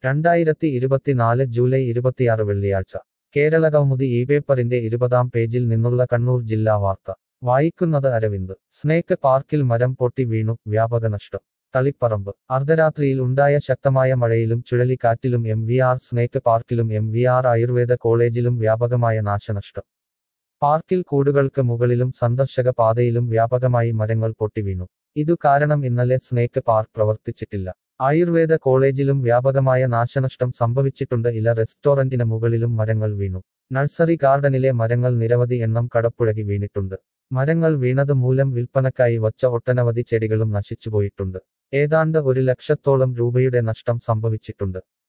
രണ്ടായിരത്തി ഇരുപത്തിനാല് ജൂലൈ ഇരുപത്തിയാറ് വെള്ളിയാഴ്ച കേരള കൗമുദി ഈ പേപ്പറിന്റെ ഇരുപതാം പേജിൽ നിന്നുള്ള കണ്ണൂർ ജില്ലാ വാർത്ത വായിക്കുന്നത് അരവിന്ദ് സ്നേക്ക് പാർക്കിൽ മരം പൊട്ടി വീണു വ്യാപക നഷ്ടം തളിപ്പറമ്പ് അർദ്ധരാത്രിയിൽ ഉണ്ടായ ശക്തമായ മഴയിലും ചുഴലിക്കാറ്റിലും എം വി ആർ സ്നേക്ക് പാർക്കിലും എം വി ആർ ആയുർവേദ കോളേജിലും വ്യാപകമായ നാശനഷ്ടം പാർക്കിൽ കൂടുകൾക്ക് മുകളിലും സന്ദർശക പാതയിലും വ്യാപകമായി മരങ്ങൾ പൊട്ടിവീണു ഇതു കാരണം ഇന്നലെ സ്നേക്ക് പാർക്ക് പ്രവർത്തിച്ചിട്ടില്ല ആയുർവേദ കോളേജിലും വ്യാപകമായ നാശനഷ്ടം സംഭവിച്ചിട്ടുണ്ട് ഇല റെസ്റ്റോറന്റിന് മുകളിലും മരങ്ങൾ വീണു നഴ്സറി ഗാർഡനിലെ മരങ്ങൾ നിരവധി എണ്ണം കടപ്പുഴകി വീണിട്ടുണ്ട് മരങ്ങൾ വീണത് മൂലം വിൽപ്പനക്കായി വച്ച ഒട്ടനവധി ചെടികളും നശിച്ചുപോയിട്ടുണ്ട് ഏതാണ്ട് ഒരു ലക്ഷത്തോളം രൂപയുടെ നഷ്ടം സംഭവിച്ചിട്ടുണ്ട്